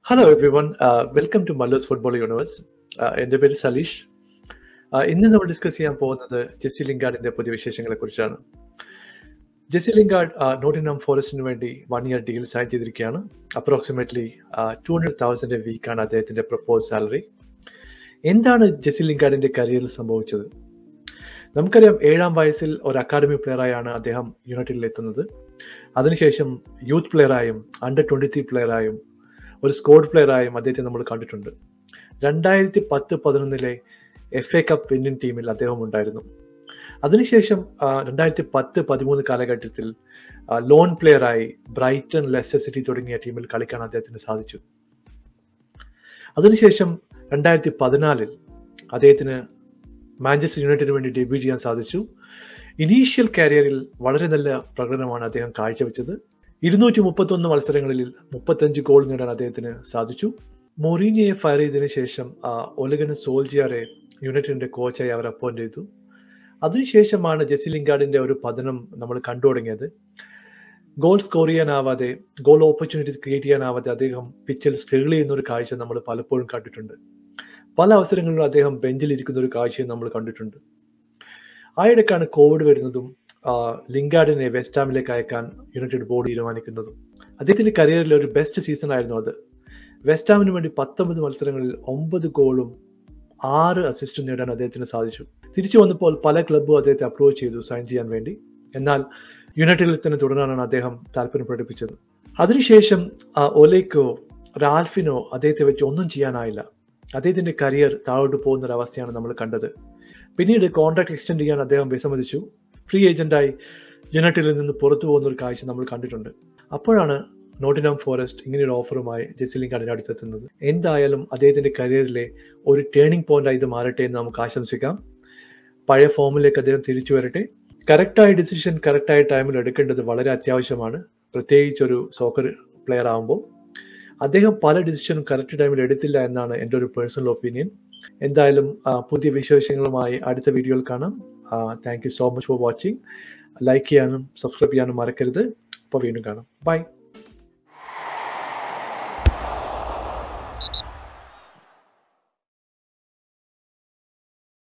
hello everyone welcome to മല്ലോസ് football universe എൻ്റെ പേര് സലീഷ് Uh, ഇന്ന് നമ്മൾ ഡിസ്കസ് ചെയ്യാൻ പോകുന്നത് ജെസ്സി ലിംഗാർഡിന്റെ പുതിയ വിശേഷങ്ങളെ കുറിച്ചാണ് ജെസ്സി ലിംഗാർഡ് നോട്ടിനാം ഫോറസ്റ്റിന് വേണ്ടി വൺ ഇയർ ഡീൽ സൈൻ ചെയ്തിരിക്കുകയാണ് അപ്രോക്സിമേറ്റ്ലി ടു ഹൺഡ്രഡ് തൗസൻഡ് വീക്കാണ് അദ്ദേഹത്തിന്റെ പ്രപ്പോസ് സാലറി എന്താണ് ജെസ്സി ലിംഗാർഡിന്റെ കരിയറിൽ സംഭവിച്ചത് നമുക്കറിയാം ഏഴാം വയസ്സിൽ ഒരു അക്കാഡമി പ്ലെയറായാണ് അദ്ദേഹം യുണൈറ്റഡിൽ എത്തുന്നത് അതിനുശേഷം യൂത്ത് പ്ലെയറായും അണ്ടർ ട്വന്റി ത്രീ പ്ലെയറായും ഒരു സ്കോഡ് പ്ലെയറായും അദ്ദേഹത്തെ നമ്മൾ കണ്ടിട്ടുണ്ട് രണ്ടായിരത്തി പത്ത് പതിനൊന്നിലെ എഫ് എ കപ്പ് വിന്നിംഗ് ടീമിൽ അദ്ദേഹം ഉണ്ടായിരുന്നു അതിനുശേഷം രണ്ടായിരത്തി പത്ത് പതിമൂന്ന് കാലഘട്ടത്തിൽ ആ, ലോൺ പ്ലെയറായി ബ്രൈറ്റൺ ലെസ്റ്റർ സിറ്റി തുടങ്ങിയ ടീമിൽ കളിക്കാൻ അദ്ദേഹത്തിന് സാധിച്ചു അതിനുശേഷം രണ്ടായിരത്തി പതിനാലിൽ അദ്ദേഹത്തിന് മാഞ്ചസ്റ്റർ യുണൈറ്റഡിന് വേണ്ടി ഡെബ്യൂ ചെയ്യാൻ സാധിച്ചു ഇനീഷ്യൽ കരിയറിൽ വളരെ നല്ല പ്രകടനമാണ് അദ്ദേഹം കാഴ്ചവെച്ചത് ഇരുന്നൂറ്റി മുപ്പത്തൊന്ന് മത്സരങ്ങളിൽ മുപ്പത്തഞ്ച് ഗോൾ നേടാൻ അദ്ദേഹത്തിന് സാധിച്ചു മൊറീനിയെ ഫയർ ചെയ്തതിനു ശേഷം ആ, ഒലഗന് സോൾജിയറെ യുണൈറ്റഡിന്റെ കോച്ചായി അവർ അപ്പോയിന്റ് ചെയ്തു അതിനുശേഷമാണ് ജെസ്സി ലിംഗാർഡിന്റെ ഒരു പതനം നമ്മൾ കണ്ടു തുടങ്ങിയത് ഗോൾ സ്കോർ ചെയ്യാനാവാതെ ഗോൾ ഓപ്പർച്യൂണിറ്റീസ് ക്രിയേറ്റ് ചെയ്യാനാവാതെ അദ്ദേഹം പിച്ചിൽ സ്ട്രഗിൾ ചെയ്യുന്ന ഒരു കാഴ്ച നമ്മൾ പലപ്പോഴും കണ്ടിട്ടുണ്ട് പല അവസരങ്ങളിലും അദ്ദേഹം ബെഞ്ചിൽ ഇരിക്കുന്ന ഒരു കാഴ്ചയും നമ്മൾ കണ്ടിട്ടുണ്ട് ആ ഇടയ്ക്കാണ് കോവിഡ് വരുന്നതും ആ, ലിംഗാർഡിനെ വെസ്റ്റാമിലേക്ക് അയക്കാൻ യുണൈറ്റഡ് ബോർഡ് തീരുമാനിക്കുന്നതും അദ്ദേഹത്തിന്റെ കരിയറിലെ ഒരു ബെസ്റ്റ് സീസൺ ആയിരുന്നു അത് വെസ്റ്റാമിന് വേണ്ടി പത്തൊമ്പത് മത്സരങ്ങളിൽ ഒമ്പത് ഗോളും ആറ് അസിസ്റ്റും നേടാൻ അദ്ദേഹത്തിന് സാധിച്ചു തിരിച്ചു വന്നപ്പോൾ പല ക്ലബ്ബും അദ്ദേഹത്തെ അപ്രോച്ച് ചെയ്തു സൈൻ ചെയ്യാൻ വേണ്ടി എന്നാൽ യുണൈറ്റഡിൽ തന്നെ തുടരാനാണ് അദ്ദേഹം താല്പര്യം പ്രകടിപ്പിച്ചത് അതിനുശേഷം ആ, ഒലേക്കോ റാൽഫിനോ അദ്ദേഹത്തെ വെച്ച് ഒന്നും ചെയ്യാനായില്ല അദ്ദേഹത്തിന്റെ കരിയർ താഴോട്ട് പോകുന്ന ഒരു അവസ്ഥയാണ് നമ്മൾ കണ്ടത് പിന്നീട് കോൺട്രാക്ട് എക്സ്റ്റെൻഡ് ചെയ്യാൻ അദ്ദേഹം വിസമ്മതിച്ചു ഫ്രീ ഏജന്റായി യുണൈറ്റഡിൽ നിന്ന് പുറത്തു പോകുന്ന ഒരു കാഴ്ച നമ്മൾ കണ്ടിട്ടുണ്ട് അപ്പോഴാണ് നോട്ടിനാം ഫോറസ്റ്റ് ഇങ്ങനെയൊരു ഓഫറുമായി ജെസിലിംഗാർഡിന്റെ അടുത്തെത്തുന്നത് എന്തായാലും അദ്ദേഹത്തിന്റെ കരിയറിലെ ഒരു ടേണിംഗ് പോയിന്റായി ഇത് മാറട്ടെ എന്ന് നമുക്ക് ആശംസിക്കാം പഴയ ഫോമിലേക്ക് അദ്ദേഹം തിരിച്ചു വരട്ടെ കറക്റ്റായ ഡിസിഷൻ കറക്റ്റായ ടൈമിൽ എടുക്കേണ്ടത് വളരെ അത്യാവശ്യമാണ് പ്രത്യേകിച്ച് ഒരു സോക്കർ പ്ലെയർ ആകുമ്പോൾ അദ്ദേഹം പല ഡിസിഷനും കറക്റ്റ് ടൈമിൽ എടുത്തില്ല എന്നാണ് എൻ്റെ ഒരു പേഴ്സണൽ ഒപ്പീനിയൻ എന്തായാലും ആ, പുതിയ വിശേഷങ്ങളുമായി അടുത്ത വീഡിയോയിൽ കാണാം thank you so much for watching like ചെയ്യാനും സബ്സ്ക്രൈബ് ചെയ്യാനും മറക്കരുത് അപ്പോൾ വീണ്ടും കാണാം ബൈ